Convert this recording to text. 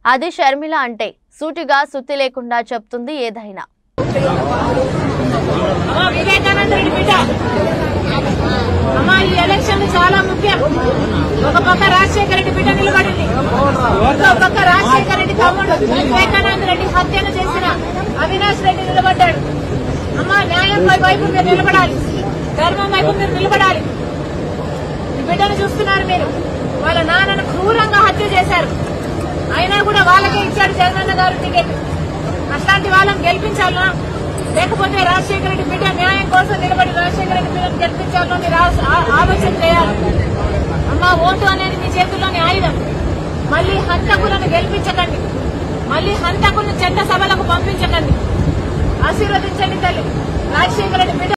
అది షర్మిల అంటే సూటిగా సుత్తి లేకుండా చెప్తుంది ఏదైనా అమ్మా వివేకానంద రెడ్డి బిడ్డ అమ్మా ఈ ఎలక్షన్ చాలా ముఖ్యం ఒక పక్క రాజశేఖర రెడ్డి బిడ్డ నిలబడింది ఇంకో పక్క రాజశేఖర రెడ్డి తమ్ముడు వివేకానంద రెడ్డి హత్యను చేసిన అవినాష్ రెడ్డి నిలబడ్డాడు అమ్మా న్యాయం వై- వైపు మీరు నిలబడాలి ధర్మం వైపు మీరు నిలబడాలి ఈ బిడ్డను చూస్తున్నారు మీరు వాళ్ళ నాన్నను క్రూరంగా హత్య చేశారు అయినా కూడా వాళ్ళకే ఇచ్చాడు జగనన్న గారు టికెట్ అట్లాంటి వాళ్ళని గెలిపించాలనా లేకపోతే రాజశేఖర రెడ్డి బిడ్డ న్యాయం కోసం నిలబడి రాజశేఖర రెడ్డి బిడ్డను గెలిపించాలని మీరు ఆ- ఆ- ఆలోచన చేయాలి అమ్మా ఓటు అనేది మీ చేతుల్లోని ఆయుధం మళ్ళీ హంతకులను గెలిపించకండి మళ్ళీ హంతకులను చట్ట సభలకు పంపించకండి ఆశీర్వదించండి తల్లి రాజశేఖర రెడ్డి బిడ్డ